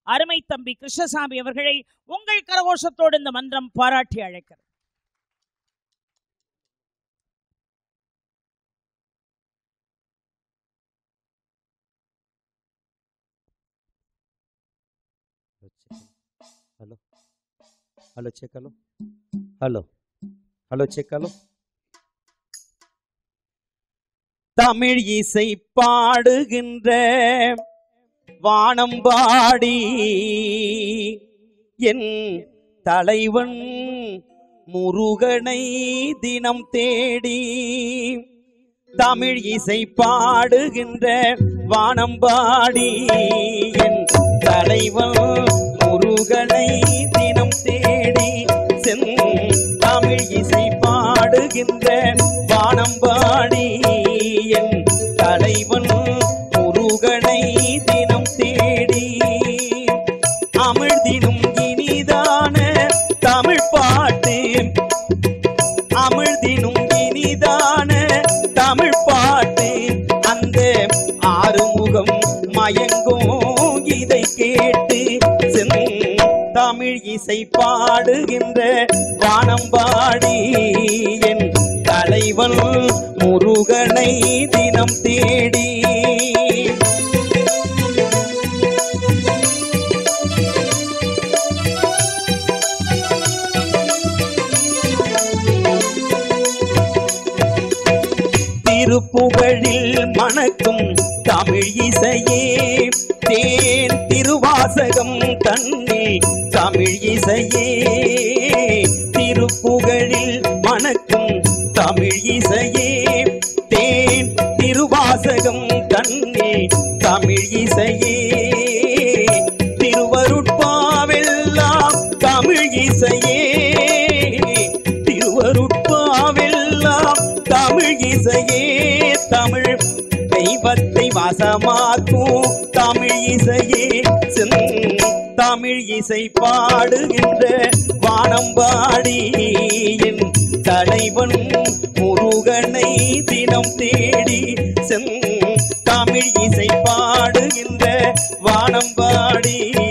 அருமை தம்பி கிருஷ்ணசாமி அவர்களை உங்கள் கரகோஷத்தோடு இந்த மன்றம் பாராட்டி அழைக்கிறது hello hello check hello hello hello check hello Tamil இசை பாடுகின்ற வானம்பாடி என் தலைவன் முருகனை தினம் தேடி தமிழ் இசை பாடுகின்ற வானம்பாடி என் தலைவன் முருகனை தினம் தேடி சென் தமிழ் இசை பாடுகின்ற வானம்பாடி என் தலைவன் முருகனை தினம் தேடி அமிழ்தினும் இனிதான தமிழ் பாட்டு அமிழ்தினும் இனிதான தமிழ் பாட்டு அந்த ஆறுமுகம் மயங்கும் இதை கேட்டு சென் தமிழ் இசை பாடுகின்ற வானம்பாடி என் தலைவன் முருகனை தினம் தேடி திருப்புகழில் மணக்கும் தமிழ் இசையே தேன் திருவாசகம் கண்ணில் தமிழ் இசையே திருப்புகழில் மணக்கும் தமிழ் இசையே தேன் திருவாசகம் கண்ணில் தமிழ் இசையே திருவருட்பாவெல்லாம் தமிழ் இசையே திருவருட்பாவெல்லாம் தமிழ் இசையே தமிழ் தெய்வத்தை வாசமாக்கும் தமிழ் இசையே செந் தமிழ் இசை பாடுகின்ற வானம்பாடி என் தலைவன் முருகனை தினம் தேடி செந் தமிழ் இசை பாடுகின்ற வானம்பாடி